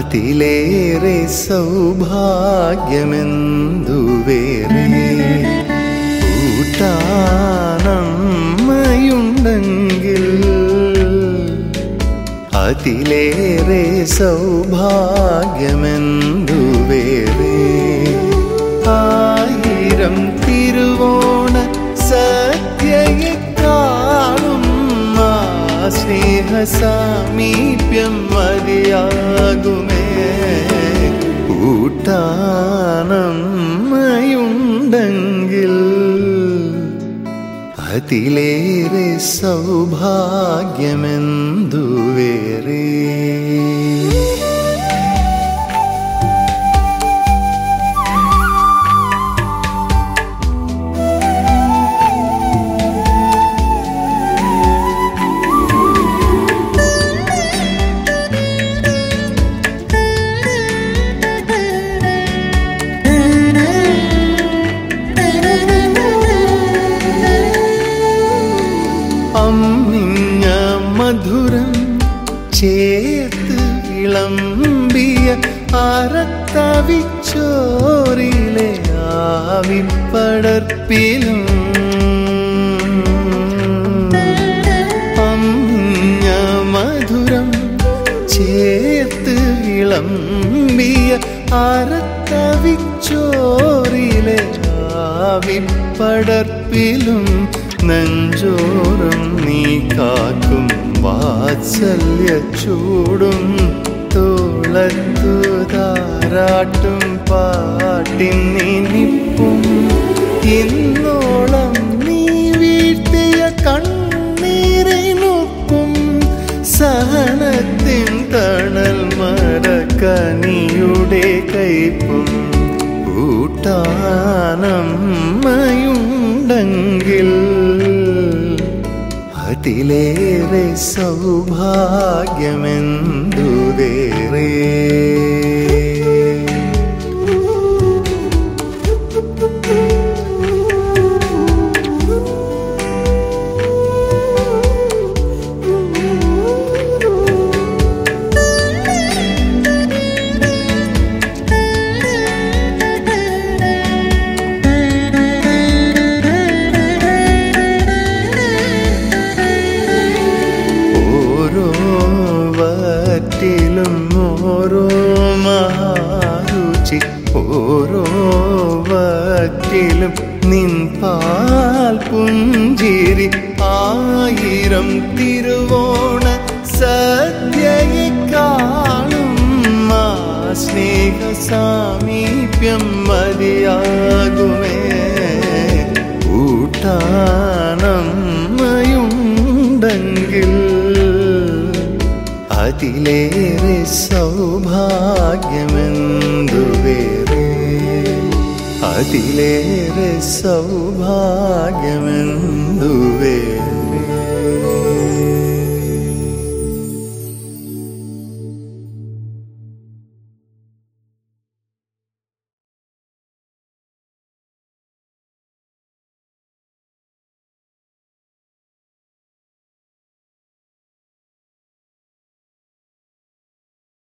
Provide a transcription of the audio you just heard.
അതിലേറെ സൗഭാഗ്യമെന്തു വേറെ കൂട്ടാനമ്മയുണ്ടെങ്കിൽ അതിലേറെ സൗഭാഗ്യമെന്തു വേറെ ആയിരം തിരുവോണ സത്യയെ കാണും ആ സ്നേഹ സാമീപ്യം മതിയാകുമേ കൂട്ടാനമ്മയുണ്ടെങ്കിൽ അതിലേറെ സൗഭാഗ്യമെന്തു വേറെ അമ്മിഞ്ഞ മധുരം ചേർത്ത് വിളമ്പിയ അറത്തവിച്ചോറിലെ ആവിപ്പടർപ്പിലും അമ്മിഞ്ഞ മധുരം ചേർത്ത് വിളമ്പിയ അറത്തവിച്ചോറിലെ ആവിപ്പടർപ്പിലും നെഞ്ചോറും നീ കാക്കും വാത്സല്യ ചൂടും തോളത്തു താരാട്ടും പാട്ടിൻ നിനിപ്പും ഇന്നോളം നീ വീഴ്ത്തിയ കണ്ണീരിനൊപ്പം സഹനത്തിൻ തണൽ മരക്കനിയുടെ കൈപ്പും കൂട്ടാനമ്മയുണ്ടെങ്കിൽ അതിലേറെ സൗഭാഗ്യമെന്തു വേറെ ഓരോ വറ്റിലും ഓരോ മഹാരുചി ഓരോ വറ്റിലും നിൻ പാൽ പുഞ്ചിരി ആയിരം തിരുവോണ സദ്യയെ കാണും ആ സ്നേഹ സാമീപ്യം മതിയാകുമേ കൂട്ടാനമ്മയുണ്ടെങ്കിൽ അതിലേറെ സൗഭാഗ്യമെന്തു വേറെ അതിലേറെ സൗഭാഗ്യമെന്തു വേറെ